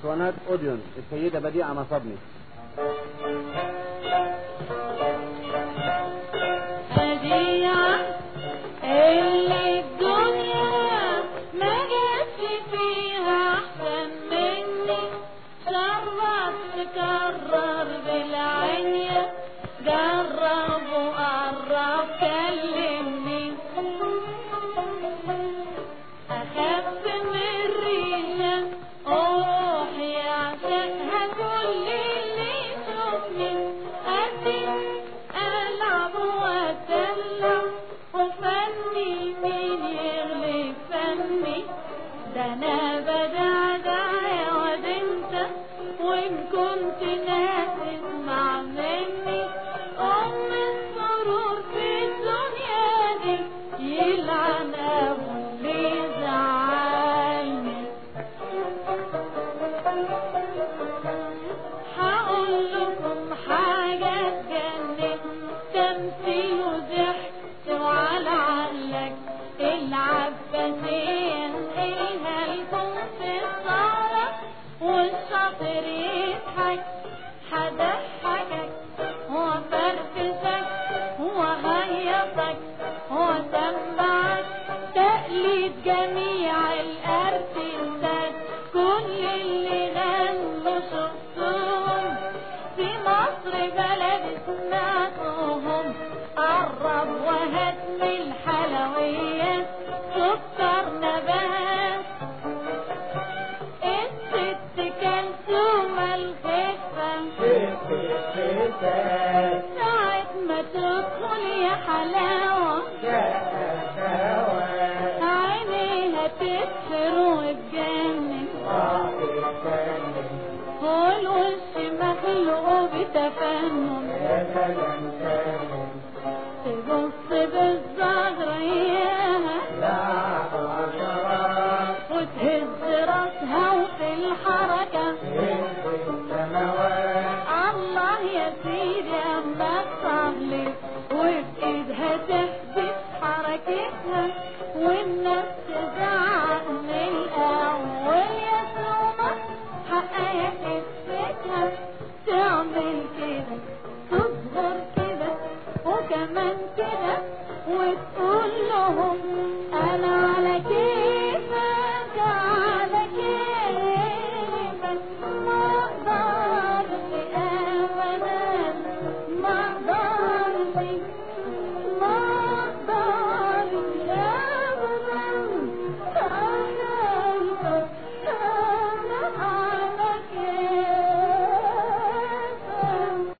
اسطوانات اوديون السيدة بديعة مصبني بديعة اللي الدنيا ما جاتش فيها احسن مني شرف تكرر بالعين جرب وقرب كلمني اخف من الريشة روحي عشانها كل اللي يشوفني ادي العب واتدلع وفني مين يغلب فني ده انا بدعدع يا واد انت وان كنت ناس اسمع مني ام السرور في الدنيا دي يلعن ابو اللي زعلني هقول لكم حاجة تجنن تمثيل وضحك وعلى عقلك العباسين إلها لكم في الصالة والشاطر يضحك هضحكك وفرفشك وهيصك وسمعك تقليد جميع الارتستات كل اللي غنوا شفتهم في مصر بلد سمعتهم قرب وهات من الحلويات سكر نبات الست كلثوم الخفة ساعة ما تدخل يا حلاوة عينيها تسحر وتجنن والوش مخلوق بتفنن